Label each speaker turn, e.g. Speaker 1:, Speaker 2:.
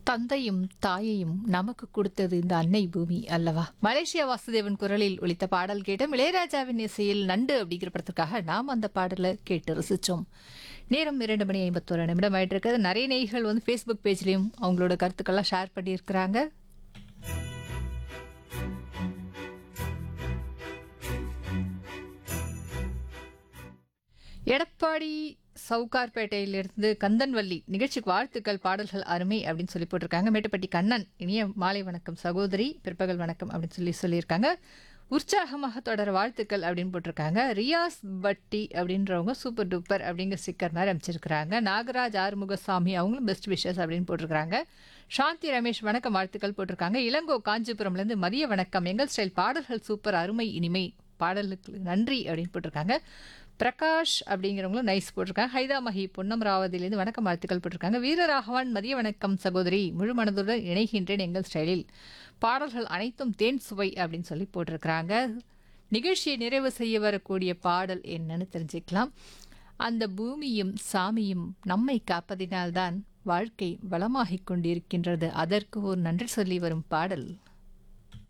Speaker 1: தந்தையும் தாயையும் நமக்கு கொடுத்தது இந்த அன்னை பூமி அல்லவா மலேசியா வாசுதேவன் குரலில் ஒலித்த பாடல் கேட்டோம் இளையராஜாவின் இசையில் நண்டு அப்படிங்கிற படத்திற்காக நாம் அந்த பாடலை கேட்டு ரசிச்சோம் நேரம் இரண்டு மணி ஐம்பத்தோரு நிமிடம் ஆயிட்டு இருக்குது நிறைய நேயர்கள் வந்து ஃபேஸ்புக் பேஜ்லேயும் அவங்களோட கருத்துக்கள்லாம் ஷேர் பண்ணியிருக்கிறாங்க எடப்பாடி சவுகார்பேட்டையிலிருந்து கந்தன்வள்ளி நிகழ்ச்சிக்கு வாழ்த்துக்கள் பாடல்கள் அருமை அப்படின்னு சொல்லி போட்டிருக்காங்க மேட்டுப்பட்டி கண்ணன் இனிய மாலை வணக்கம் சகோதரி பிற்பகல் வணக்கம் அப்படின்னு சொல்லி சொல்லியிருக்காங்க உற்சாகமாக தொடர வாழ்த்துக்கள் அப்படின்னு போட்டிருக்காங்க ரியாஸ் பட்டி அப்படின்றவங்க சூப்பர் டூப்பர் அப்படிங்கிற ஸ்டிக்கர் மாதிரி அமைச்சிருக்கிறாங்க நாகராஜ் ஆறுமுகசாமி அவங்களும் பெஸ்ட் விஷஸ் அப்படின்னு போட்டிருக்காங்க சாந்தி ரமேஷ் வணக்கம் வாழ்த்துக்கள் போட்டிருக்காங்க இளங்கோ காஞ்சிபுரம்லேருந்து மதிய வணக்கம் எங்கள் ஸ்டைல் பாடல்கள் சூப்பர் அருமை இனிமை பாடலுக்கு நன்றி அப்படின்னு போட்டிருக்காங்க பிரகாஷ் அப்படிங்கிறவங்களும் நைஸ் போட்டிருக்காங்க ஹைதாமஹி பொன்னம் ராவதிலேருந்து வணக்கம் வாழ்த்துக்கள் போட்டிருக்காங்க வீரராகவன் மதிய வணக்கம் சகோதரி முழு மனதுடன் இணைகின்றேன் எங்கள் ஸ்டைலில் பாடல்கள் அனைத்தும் தேன் சுவை அப்படின்னு சொல்லி போட்டிருக்கிறாங்க நிகழ்ச்சியை நிறைவு செய்ய வரக்கூடிய பாடல் என்னன்னு தெரிஞ்சுக்கலாம் அந்த பூமியும் சாமியும் நம்மை காப்பதினால்தான் வாழ்க்கை வளமாகிக் கொண்டிருக்கின்றது அதற்கு ஒரு நன்றி சொல்லி வரும் பாடல்